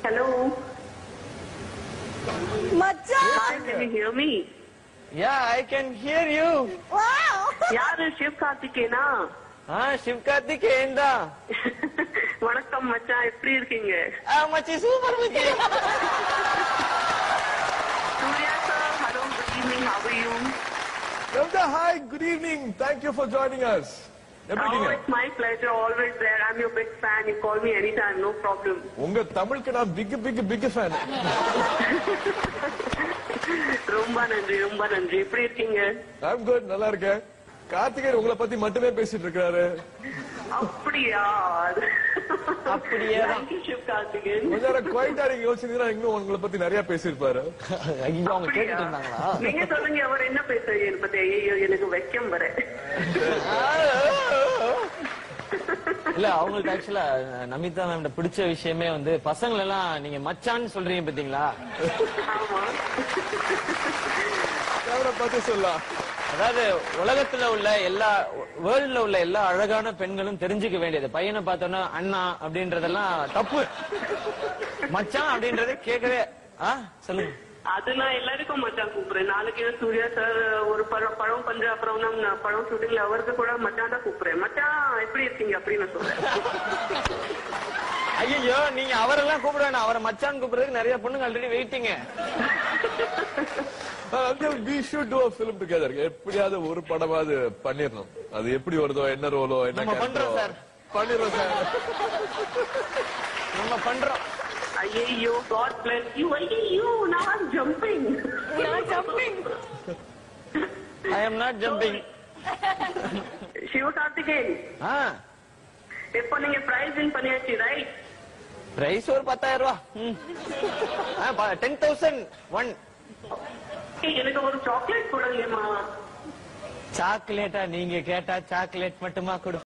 Hello. மச்சான் Hi, can you hear me? Yeah, I can hear you. Wow யாரு சிவ் கார்த்திகேனா ஆ சிவகார்த்திகேயன் தான் வணக்கம் மச்சான் எப்படி இருக்கீங்க ஆ, மச்சி சூப்பர் மச்சி Surya sir hello good evening how are you Ramda, hi, good evening. Thank you for joining us. எப்படி Oh, இருக்கீங்க? it's my pleasure. Always there. I'm your big fan. You call me anytime. No problem. உங்க தமிழுக்கு நான் big big big fan ரொம்ப நன்றி ரொம்ப நன்றி எப்படி இருக்கீங்க ஐம் குட் நல்லா இருக்கேன் கார்த்திகேயன் உங்களை பத்தி மட்டுமே பேசிட்டு இருக்காரு அப்படியா அப்படியே தான். Thank you, சிவ் கார்த்திகேயன் கொஞ்ச நேரம் குவைட்டா நீங்க யோசிச்சீங்கன்னா இன்னும் உங்களை பத்தி நிறைய பேசியிருப்பாரு ஐயோ அவங்க அப்படியா? கேட்டுட்டு இருந்தாங்களா நீங்க சொல்லுங்க அவர் என்ன பேசுறீங்க என்னை பத்தி ஐயோ எனக்கு வெக்கம் வர இல்ல அவங்களுக்கு ஆக்சுவலா நமிதா மேம் பிடிச்ச விஷயமே வந்து பசங்களை எல்லாம் நீங்க மச்சான்னு சொல்றீங்க பாத்தீங்களா ஆமா கேமரா பார்த்து சொல்லலாம் அதாவது உலகத்துல உள்ள எல்லா வேர்ல்ட்ல உள்ள எல்லா அழகான பெண்களும் தெரிஞ்சுக்க வேண்டியது பையனை பார்த்தோன்னா அண்ணா அப்படின்றதெல்லாம் தப்பு மச்சான் அப்படின்றத கேட்கவே ஆ சொல்லுங்க அது நான் எல்லாருக்கும் மச்சான் கூப்பிடுறேன் நாளைக்கு சூர்யா சார் ஒரு படம் படம் பண்ற அப்புறம் நான் படம் ஷூட்டிங்ல அவருக்கு கூட மச்சான் தான் கூப்பிடுறேன் மச்சான் எப்படி இருக்கீங்க அப்படின்னு சொல்றேன் ஐயோ நீங்க அவரெல்லாம் கூப்பிட வேணாம் அவரை மச்சான் கூப்பிடுறதுக்கு நிறைய பொண்ணுங்க ஆல்ரெடி வெயிட்டிங்க we should do film together எப்படியாவது ஒரு படமாவது பண்ணிடணும் அது எப்படி வருதோ என்ன ரோலோ என்ன நம்ம பண்றோம் character-ஓ. சார். பண்ணிடுறோம் சார் நம்ம பண்றோம் ஐயோ காட் பிளஸ் யூ ஐயோ நான் ஜம்பிங் நான் jumping I am not jumping Sivakarthikeyan ஆ இப்போ நீங்க பிரைஸ் வின் பண்ணியாச்சு ரைட் பிரைஸ் ஒரு பத்தாயிரம் ரூபா டென் தௌசண்ட் ஒன் எனக்கு ஒரு சாக்லேட் கொடுங்கம்மா சாக்லேட்டா நீங்க கேட்டா சாக்லேட் மட்டுமா கொடு